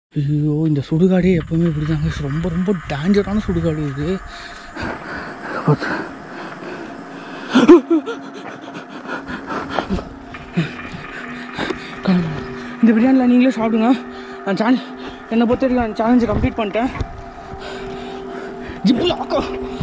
ஐயோ இந்த சுடுகாடே எப்பவுமே இப்படி தாங்க ரொம்ப ரொம்ப டேஞ்சரான சுடுகாடு இது இந்த பிரியாணியில் நீங்களே சாப்பிடுங்க நான் சேலஞ்ச் என்னை பொறுத்த வரைக்கும் நான் சேலஞ்சை கம்ப்ளீட் பண்ணிட்டேன் ஜிப்பு ஆக்கோ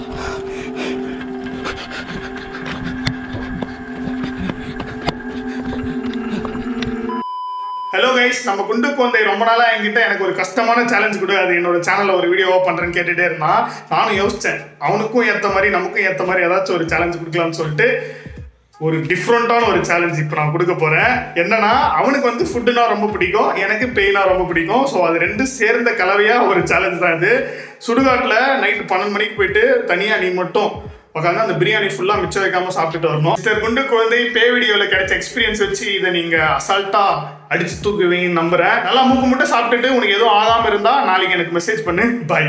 ஹலோ கைஸ் நம்ம குண்டு குழந்தை ரொம்ப நாளா என்கிட்ட எனக்கு ஒரு கஷ்டமான சேலஞ்ச் கொடு அது என்னோட சேனல்ல ஒரு வீடியோவா பண்றேன்னு கேட்டுட்டே இருந்தான் நானும் யோசிச்சேன் அவனுக்கும் ஏத்த மாதிரி நமக்கும் ஏத்த மாதிரி ஏதாச்சும் ஒரு சேலஞ்ச் கொடுக்கலாம்னு சொல்லிட்டு ஒரு டிஃப்ரெண்ட்டான ஒரு சேலஞ்ச் இப்போ நான் கொடுக்க போறேன் என்னன்னா அவனுக்கு வந்து ஃபுட்டுனா ரொம்ப பிடிக்கும் எனக்கு பெயினா ரொம்ப பிடிக்கும் ஸோ அது ரெண்டும் சேர்ந்த கலவையா ஒரு சேலஞ்ச் தான் இது சுடுகாட்டில் நைட்டு பன்னெண்டு மணிக்கு போயிட்டு தனியா நீ மட்டும் உட்காந்து அந்த பிரியாணி ஃபுல்லா மிச்சம் வைக்காம சாப்பிட்டுட்டு வரணும் மிஸ்டர் குண்டு குழந்தை பே வீடியோல கிடைச்ச எக்ஸ்பீரியன்ஸ் வச்சு இதை நீங்க அசால்ட்டா அடிச்சு தூக்குவீங்கன்னு நம்புறேன் நல்லா மூக்கு மட்டும் சாப்பிட்டுட்டு உனக்கு எதுவும் ஆகாம இருந்தா நாளைக்கு எனக்கு மெசேஜ் பண்ணு பாய்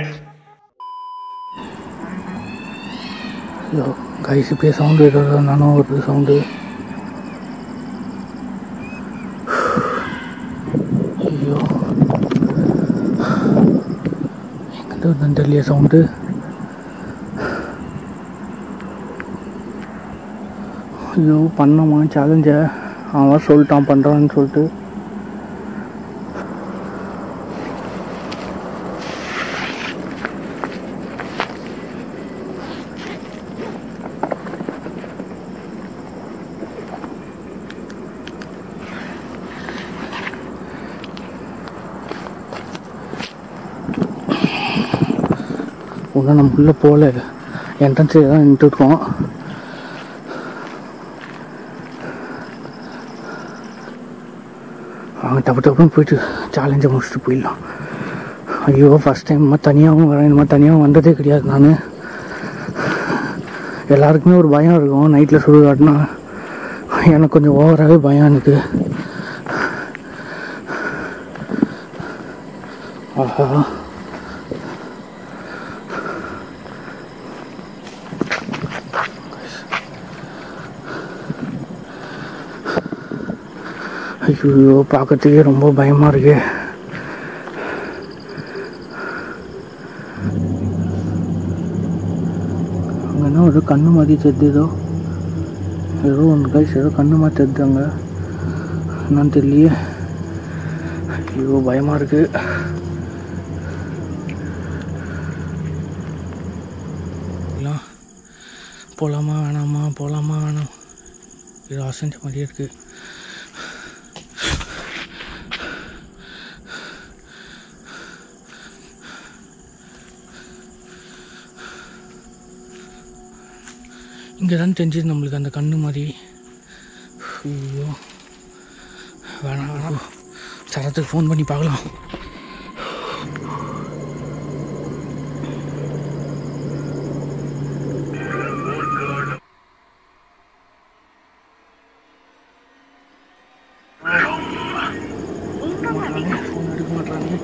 ஐயோ கைஸ் இப்படியே சவுண்டு ஏதாவது நானும் வருது சவுண்டு ஐயோ எங்கிட்ட வருதுன்னு தெரியல சவுண்டு ஐயோ பண்ணோமா சேலஞ்சை அவன் சொல்லிட்டான் பண்ணுறான்னு சொல்லிட்டு ஒன்றும் நம்ம உள்ளே போகல என்ட்ரன்ஸே தான் நின்றுட்டுருக்கோம் அவங்க டப்பு டப்புன்னு போயிட்டு சேலஞ்சை முடிச்சுட்டு போயிடலாம் ஐயோ ஃபஸ்ட் டைம் இந்த தனியாகவும் வரேன் இந்த மாதிரி தனியாகவும் வந்ததே கிடையாது நான் எல்லாருக்குமே ஒரு பயம் இருக்கும் நைட்டில் சுடுகாட்டுனா எனக்கு கொஞ்சம் ஓவராகவே பயம் எனக்கு ஆஹா ஐயோ பார்க்கறதுக்கே ரொம்ப பயமாக இருக்கு அங்கன்னா ஒரு கண்ணு மாதிரி தெரியுது ஏதோ ஏதோ ஒன்று கைஸ் ஏதோ கண்ணு மாதிரி தெரியுதாங்க என்னன்னு தெரியலையே ஐயோ பயமாக இருக்கு போகலாமா வேணாமா போகலாமா வேணாம் இது அசஞ்ச மாதிரியே இருக்குது இங்கே தான் தெரிஞ்சது நம்மளுக்கு அந்த கண்ணு மாதிரி ஐயோ வேணாம் வேணாம் சரத்துக்கு ஃபோன் பண்ணி பார்க்கலாம் ஃபோன் எடுக்க மாட்டாங்க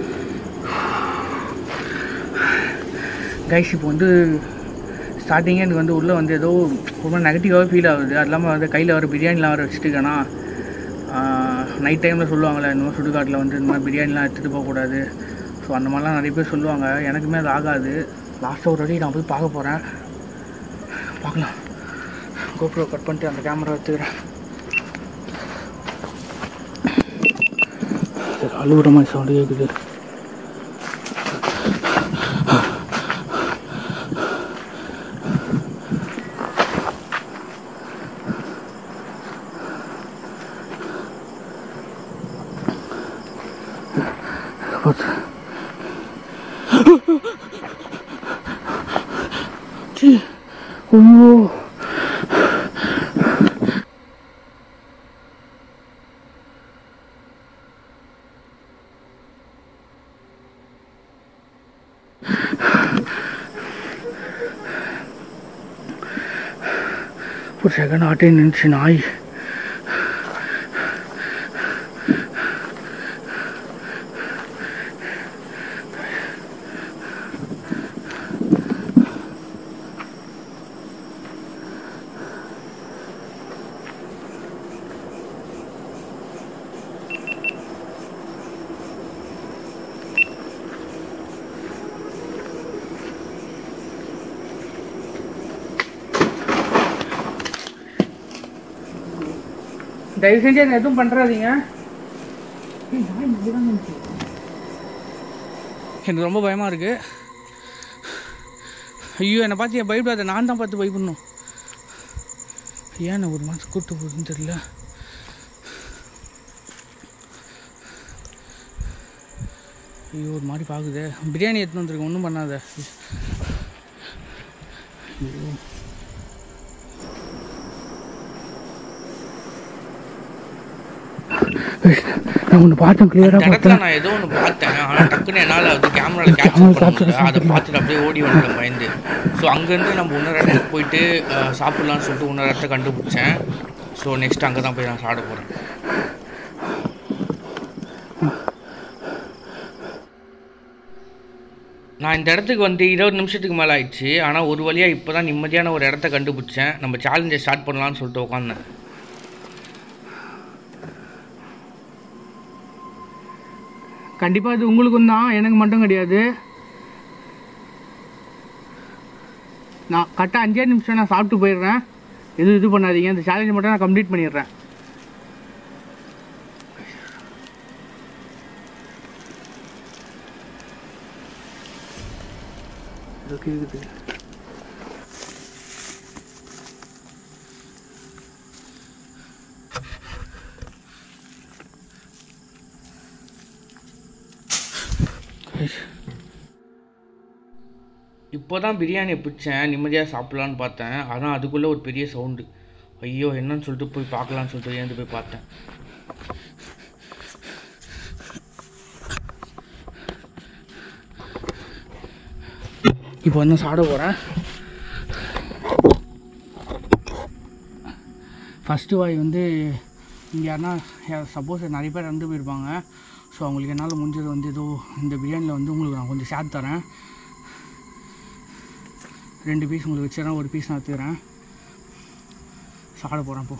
கைஸ் இப்போ வந்து ஸ்டார்டிங்கே எனக்கு வந்து உள்ளே வந்து ஏதோ ரொம்ப நெகட்டிவாகவே ஃபீல் ஆகுது அது இல்லாமல் வந்து கையில் வர பிரியாணிலாம் வர வச்சுட்டுக்கேன்னா நைட் டைமில் சொல்லுவாங்கள்ல இந்த மாதிரி சுடுகாட்டில் வந்து இந்த மாதிரி பிரியாணிலாம் எடுத்துகிட்டு போகக்கூடாது ஸோ அந்த மாதிரிலாம் நிறைய பேர் சொல்லுவாங்க எனக்குமே அது ஆகாது லாஸ்ட்டாக ஒரு வாட்டி நான் போய் பார்க்க போகிறேன் பார்க்கலாம் கோப்ரோ கட் பண்ணிட்டு அந்த கேமரா எடுத்துக்கிறேன் சரி அழுகுற மாதிரி சவுண்டு கேட்குது Wat? Zie. Oh. ஒரு செகண்ட் ஆட்டே நின்றுச்சு நாய் தயவு செஞ்சு என்ன எதுவும் பண்ணுறாதீங்க எனக்கு ரொம்ப பயமாக இருக்கு ஐயோ என்னை பார்த்து என் பயப்படாத நான் தான் பார்த்து பயப்படணும் ஏன் என்னை ஒரு மாதம் கூப்பிட்டு போகுதுன்னு தெரியல ஐயோ ஒரு மாதிரி பார்க்குது பிரியாணி எடுத்துன்னு வந்துருக்கேன் ஒன்றும் பண்ணாத ஐயோ நான் ஒன்று பார்த்தேன் கிளியராக அந்த இடத்துல நான் ஏதோ ஒன்று பார்த்தேன் ஆனால் டக்குன்னு என்னால் அது கேமராவில் கேப்சர் பண்ண முடியல அதை பார்த்துட்டு அப்படியே ஓடி வந்துட்டேன் பயந்து ஸோ அங்கேருந்து நம்ம இன்னொரு இடத்துக்கு போயிட்டு அஹ், சாப்பிட்லான்னு சொல்லிட்டு இன்னொரு இடத்த கண்டுபிடிச்சேன் ஸோ நெக்ஸ்ட் அங்கே தான் போய் நான் சாப்பிட போகிறேன் நான் இந்த இடத்துக்கு வந்து இருபது நிமிஷத்துக்கு மேலே ஆயிடுச்சு ஆனால் ஒரு வழியாக இப்போ தான் நிம்மதியான ஒரு இடத்த கண்டுபிடிச்சேன் நம்ம சேலஞ்சை ஸ்டார்ட் பண்ணலாம்னு சொல்லிட்டு உட்காந்தேன் கண்டிப்பாக இது உங்களுக்கும் தான் எனக்கு மட்டும் கிடையாது நான் கரெக்டாக அஞ்சே நிமிஷம் நான் சாப்பிட்டு போயிடுறேன் எதுவும் இது பண்ணாதீங்க இந்த சேலஞ்சை மட்டும் நான் கம்ப்ளீட் பண்ணிடுறேன் இருக்குது இப்போ தான் பிரியாணியை பிடிச்சேன் நிம்மதியாக சாப்பிட்லான்னு பார்த்தேன் ஆனால் அதுக்குள்ளே ஒரு பெரிய சவுண்டு ஐயோ என்னன்னு சொல்லிட்டு போய் பார்க்கலான்னு சொல்லிட்டு ஏந்து போய் பார்த்தேன் இப்போ வந்து சாப்பிட போகிறேன் ஃபஸ்ட்டு வாய் வந்து இங்கே யாருன்னா சப்போஸ் நிறைய பேர் இறந்து போயிருப்பாங்க ஸோ அவங்களுக்கு என்னால் முடிஞ்சது வந்து ஏதோ இந்த பிரியாணியில் வந்து உங்களுக்கு நான் கொஞ்சம் சேர்த்து தரேன் ரெண்டு பீஸ் உங்களுக்கு வச்சுறேன் ஒரு பீஸ் நான் எடுத்துக்கிறேன் சாப்பிட போகிறேன் இப்போ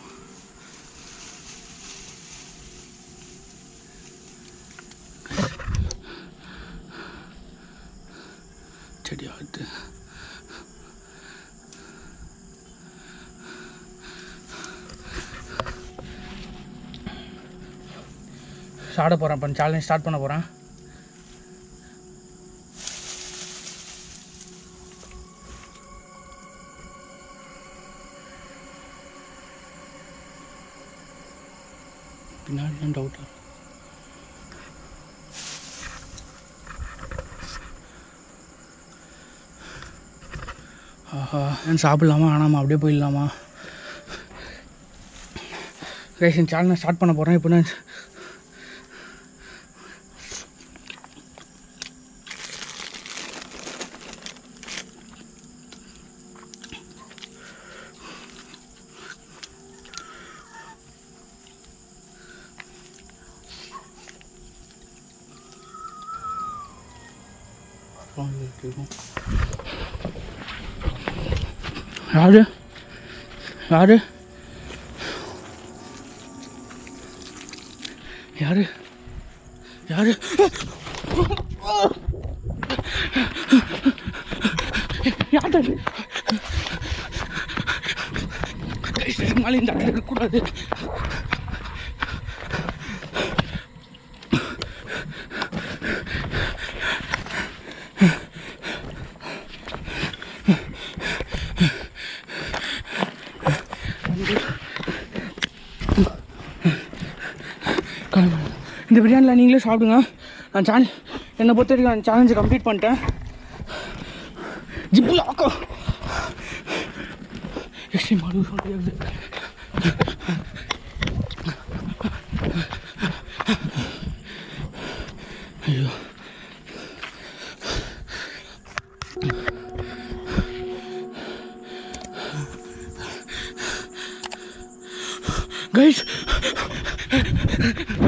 செடி ஆகுது சாப்பிட போகிறேன் இப்போ சேலஞ்ச் ஸ்டார்ட் பண்ண போகிறேன் பின்னாடி டவுட்டா ஆஹா ஏன் சாப்பிட்லாமா ஆனாமா அப்படியே போயிடலாமா ரேஷன் சேனல் ஸ்டார்ட் பண்ண போகிறேன் இப்போ நான் யாரு யாரு யாரு யாரு யாரு மேலே இந்த இடத்துல இருக்கக்கூடாது கிளம்பு. இந்த பிரியாணியில் நீங்களே சாப்பிடுங்க நான் சேனல் என்னை பொறுத்த வரைக்கும் நான் சேலஞ்சை கம்ப்ளீட் பண்ணிட்டேன் ஜிப்பு லாக்கோ எக்ஸ்ட்ரீம் மாடு சொல்லியாது ஐயோ கைஸ்